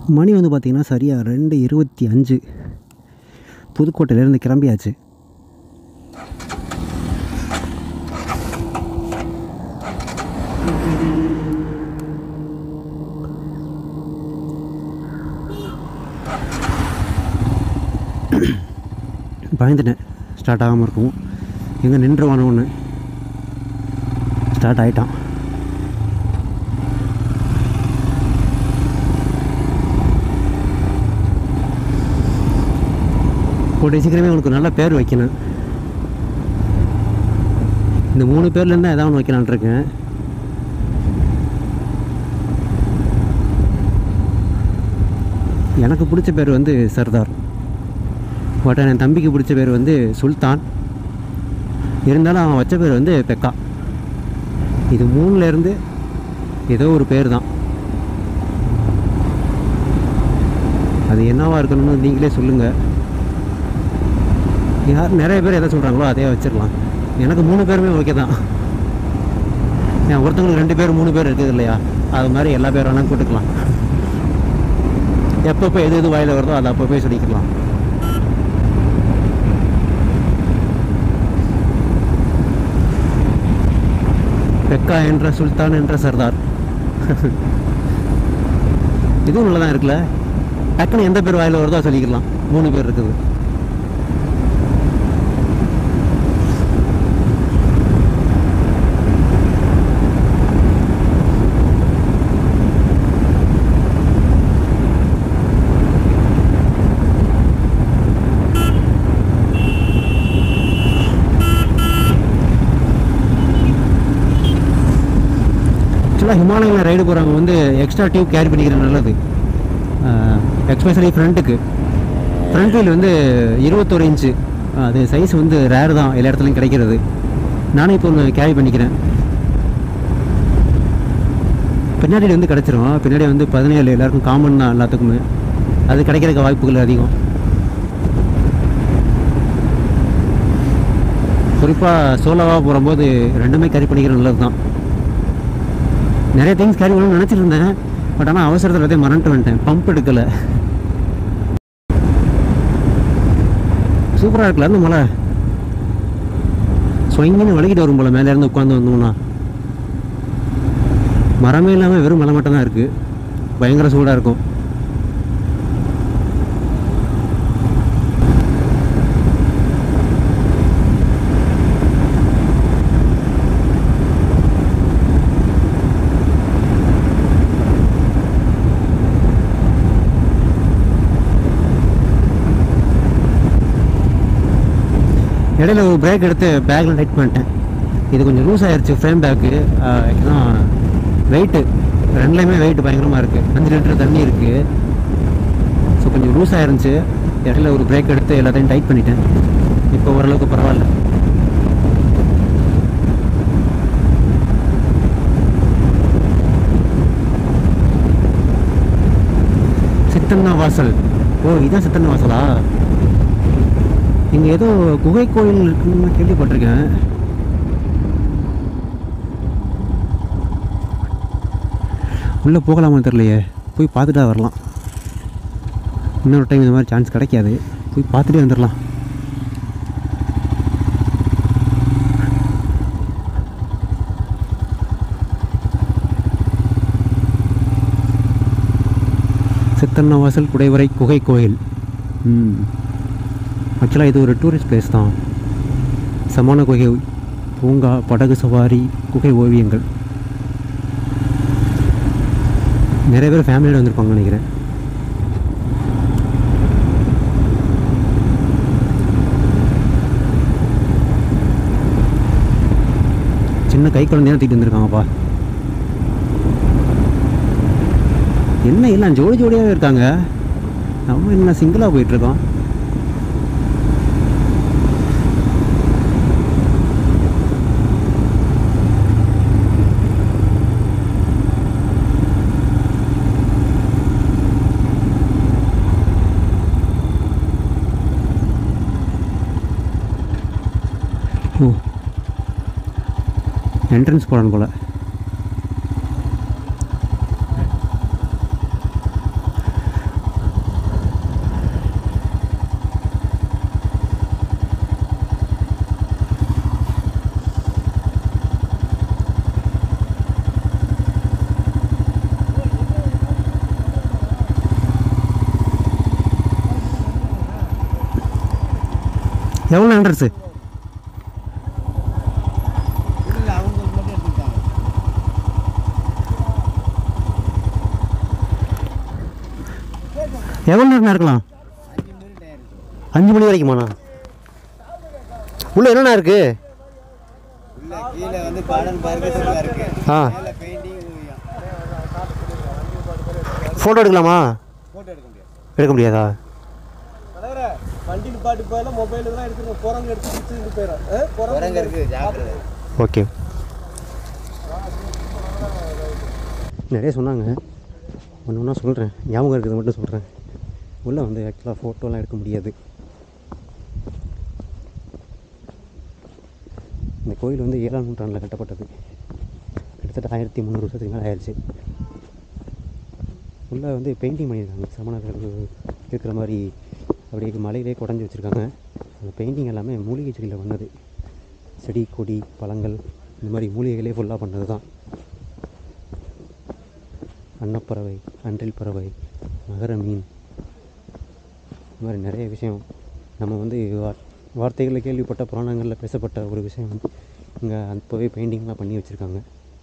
மணி வந்து பார்த்திங்கன்னா சரியாக ரெண்டு இருபத்தி அஞ்சு புதுக்கோட்டையிலேருந்து கிளம்பியாச்சு பயந்துட்டேன் ஸ்டார்ட் ஆகாமல் இருக்கும் எங்கே நின்றுவானு ஒன்று ஸ்டார்ட் ஆகிட்டான் கூடிய சீக்கிரமே உனக்கு நல்ல பேர் வைக்கணும் இந்த மூணு பேர்லேருந்து ஏதாவது ஒன்று வைக்கலான்ட்டு இருக்கேன் எனக்கு பிடிச்ச பேர் வந்து சர்தார் பட் என் தம்பிக்கு பிடிச்ச பேர் வந்து சுல்தான் இருந்தாலும் அவன் வச்ச பேர் வந்து பெக்கா இது மூணுல இருந்து ஏதோ ஒரு பேர் தான் அது என்னவா இருக்கணும்னு நீங்களே சொல்லுங்கள் யார் நிறைய பேர் எதை சொல்கிறாங்களோ அதே வச்சிடலாம் எனக்கு மூணு பேருமே ஓகே தான் ஏன் ஒருத்தவங்களுக்கு ரெண்டு பேர் மூணு பேர் இருக்குது இல்லையா அது மாதிரி எல்லா பேர் வேணாலும் கூட்டுக்கலாம் எப்பப்போ எது எது வாயில் வருதோ அதை அப்போ போய் சொல்லிக்கலாம் பெக்கா என்ற சுல்தான் என்ற சர்தார் இதுவும் நல்லா தான் இருக்குல்ல டக்குன்னு எந்த பேர் வாயில் வருதோ அதை சொல்லிக்கலாம் மூணு பேர் இருக்குது ஆக்சுவலாக ஹிமாலயில் ரைடு போகிறவங்க வந்து எக்ஸ்ட்ரா டியூப் கேரி பண்ணிக்கிறது நல்லது எக்ஸ்பெஷலி ஃப்ரண்ட்டுக்கு ஃப்ரண்ட் வீல் வந்து இருபத்தொரு இன்ச்சு அது சைஸ் வந்து ரேர் தான் எல்லா இடத்துலையும் கிடைக்கிறது நானே இப்போ ஒன்று கேரி பண்ணிக்கிறேன் பின்னாடி வந்து கிடச்சிரும் பின்னாடி வந்து பதினேழு எல்லாருக்கும் காமன் தான் எல்லாத்துக்குமே அது கிடைக்கிறதுக்கு வாய்ப்புகள் அதிகம் குறிப்பாக சோலோவாக போகும்போது ரெண்டுமே கேரி பண்ணிக்கிறது நல்லது தான் நிறைய திங்ஸ் கேரி பண்ணணும்னு நினச்சிட்டு இருந்தேன் பட் ஆனால் அவசரத்தில் எல்லாத்தையும் மறந்துட்டு வந்துட்டேன் பம்ப் எடுக்கலை சூப்பராக இருக்குல்ல அந்த மலை சொங்கின்னு வலிக்கிட்டு வரும் போல் மேலே இருந்து உட்காந்து வந்தோம்னா மரமே இல்லாமல் வெறும் மலை மட்டும் தான் இருக்குது பயங்கர சூடாக இருக்கும் இடையில ஒரு பிரேக் எடுத்து பேக்கில் டைட் பண்ணிட்டேன் இது கொஞ்சம் லூஸ் ஆயிடுச்சு ஃப்ரேம் பேக்கு வெயிட்டு ரெண்டுலேயுமே வெயிட் பயங்கரமாக இருக்குது அஞ்சு லிட்டர் தண்ணி இருக்குது ஸோ கொஞ்சம் லூஸ் ஆயிருந்துச்சு இடையில ஒரு பிரேக் எடுத்து எல்லாத்தையும் டைட் பண்ணிட்டேன் இப்போ ஓரளவுக்கு பரவாயில்ல சித்தண்ணா வாசல் ஓ இதான் சித்தண்ணா வாசலா இங்கே ஏதோ குகை கோயில் இருக்குன்னு கேள்விப்பட்டிருக்கேன் உள்ளே போகலாமான்னு தெரியலையே போய் பார்த்துட்டா வரலாம் இன்னொரு டைம் இந்த மாதிரி சான்ஸ் கிடைக்காது போய் பார்த்துட்டே வந்துடலாம் சித்தண்ணா வாசல் குடைவரை குகை கோயில் ம் ஆக்சுவலாக இது ஒரு டூரிஸ்ட் பிளேஸ் தான் சமான குகை பூங்கா படகு சவாரி குகை ஓவியங்கள் நிறைய பேர் ஃபேமிலியோட வந்திருப்பாங்கன்னு நினைக்கிறேன் சின்ன கை குழந்தையா தூக்கிட்டு வந்திருக்காங்கப்பா என்ன எல்லாம் ஜோடி ஜோடியாகவே இருக்காங்க நம்ம என்ன சிங்கிளாக போயிட்டுருக்கோம் ஓ என்ட்ரன்ஸ் போடணும் போல் எவ்வளோ ஹண்ட்ரட்ஸு இல்லை அவங்க மட்டும் எடுத்துக்கிட்டாங்க எவ்வளோ நேரம் இருக்கலாம் அஞ்சு மணி டயர் இருக்கு அஞ்சு மணி வரைக்குமாண்ணா உள்ள என்னண்ணா இருக்குது உள்ள கீழே வந்து கார்டன் பர்கர்ஸ் இருக்கு ஆ மேலே பெயிண்டிங் ஃபோட்டோ எடுக்கலாமா ஃபோட்டோ எடுக்க முடியாது எடுக்க முடியாதா தலைவரே வண்டி நிப்பாட்டி போயில மொபைல் இதெல்லாம் எடுத்துருங்க குரங்கு எடுத்து வச்சுட்டு போயிடும் குரங்கு இருக்கு ஜாக்கிரதை ஓகே நிறைய சொன்னாங்க ஒன்று ஒன்றா சொல்கிறேன் ஞாபகம் இருக்கிறது மட்டும் சொல்கிறேன் உள்ளே வந்து ஆக்சுவலாக ஃபோட்டோலாம் எடுக்க முடியாது இந்த கோயில் வந்து ஏழாம் நூற்றாண்டில் கட்டப்பட்டது கிட்டத்தட்ட ஆயிரத்தி முந்நூறு வருஷத்துக்கு மேலே ஆயிடுச்சு உள்ளே வந்து பெயிண்டிங் பண்ணியிருக்காங்க சமணர்கள் இருக்கிற மாதிரி அப்படியே மலையிலே குடஞ்சி வச்சுருக்காங்க அந்த பெயிண்டிங் எல்லாமே மூலிகை செடியில் பண்ணது செடி கொடி பழங்கள் இந்த மாதிரி மூலிகைகளே ஃபுல்லாக பண்ணது தான் அன்னப்பறவை அன்றில் பறவை மகர மீன் இந்த மாதிரி நிறைய விஷயம் நம்ம வந்து வார் வார்த்தைகளில் கேள்விப்பட்ட புராணங்களில் பேசப்பட்ட ஒரு விஷயம் வந்து இங்கே அப்போவே பெயிண்டிங்லாம் பண்ணி வச்சுருக்காங்க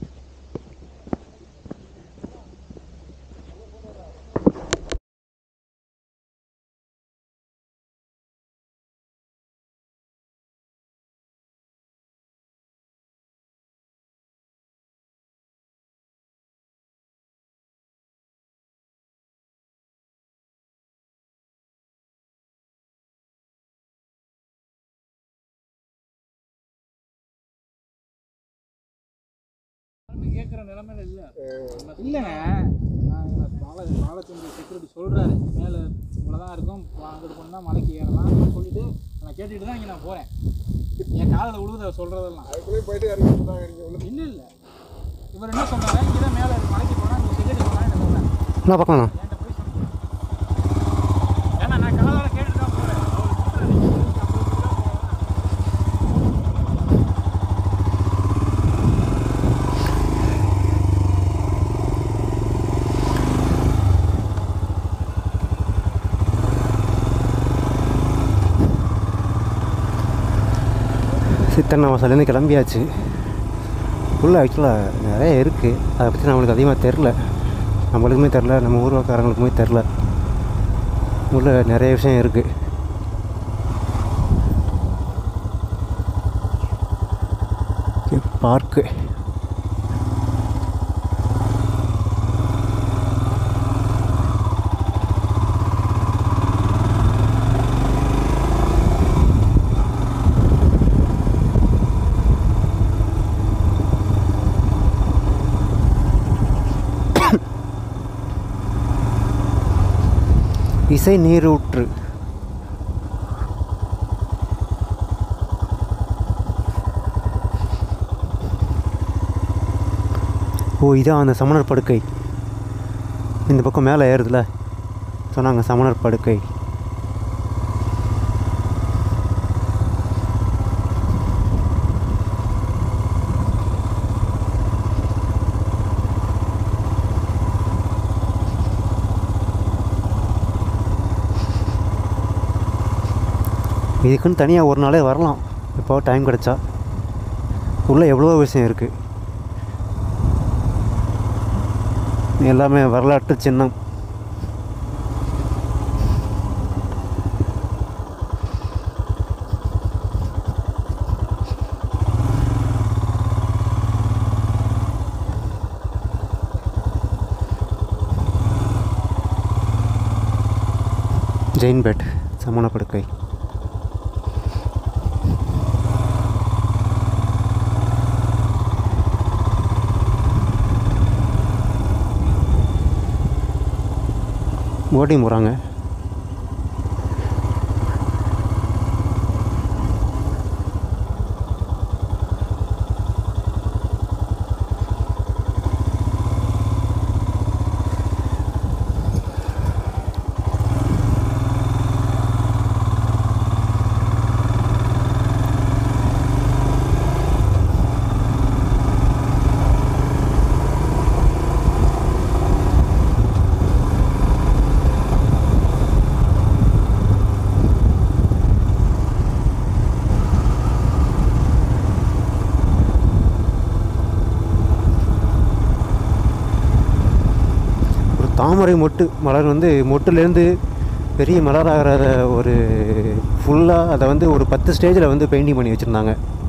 கேட்குற நிலைமையில இல்லை இல்லைங்க நான் பால பாலச்சந்திர செக்யூரிட்டி சொல்கிறாரு மேலே இவ்வளோதான் இருக்கும் அங்கிட்டு போனால் மலைக்கு ஏறலாம் அப்படின்னு சொல்லிட்டு நான் கேட்டுட்டு தான் இங்கே நான் போகிறேன் என் காதில் விழுவுது அவர் சொல்கிறதெல்லாம் அதுக்குள்ளே போயிட்டு இறங்கி போட்டாங்க நீங்கள் உள்ள இல்லை இல்லை இவர் என்ன சொன்னாங்க இங்கே தான் மேலே மலைக்கு போனால் நீங்கள் செக்யூரிட்டி போனால் என்ன சொல்கிறேன் என்ன பார்க்கலாம் என்கிட்ட போய் சொன்னேன் ஏன்னா நான் காதால கேட்டுட்டு தான் போகிறேன் சித்தண்ணா வாசல்லேருந்து கிளம்பியாச்சு உள்ளே ஆக்சுவலாக நிறைய இருக்குது அதை பற்றி நம்மளுக்கு அதிகமாக தெரில நம்மளுக்குமே தெரில நம்ம ஊர்வக்காரங்களுக்குமே தெரில உள்ளே நிறைய விஷயம் இருக்குது பார்க்கு இசை நீரூற்று ஓ இதான் அந்த சமணர் படுக்கை இந்த பக்கம் மேலே ஏறுதுல சொன்னாங்க சமணர் படுக்கை இதுக்குன்னு தனியாக ஒரு நாளே வரலாம் இப்போ டைம் கிடச்சா உள்ளே எவ்வளோ விஷயம் இருக்குது எல்லாமே வரலாற்று சின்னம் ஜெயின்பேட் சமண படுக்கை போட்டிங் போகிறாங்க தாமரை மொட்டு மலர் வந்து மொட்டுலேருந்து பெரிய மலராகிற ஒரு ஃபுல்லாக அதை வந்து ஒரு பத்து ஸ்டேஜில் வந்து பெயிண்டிங் பண்ணி வச்சுருந்தாங்க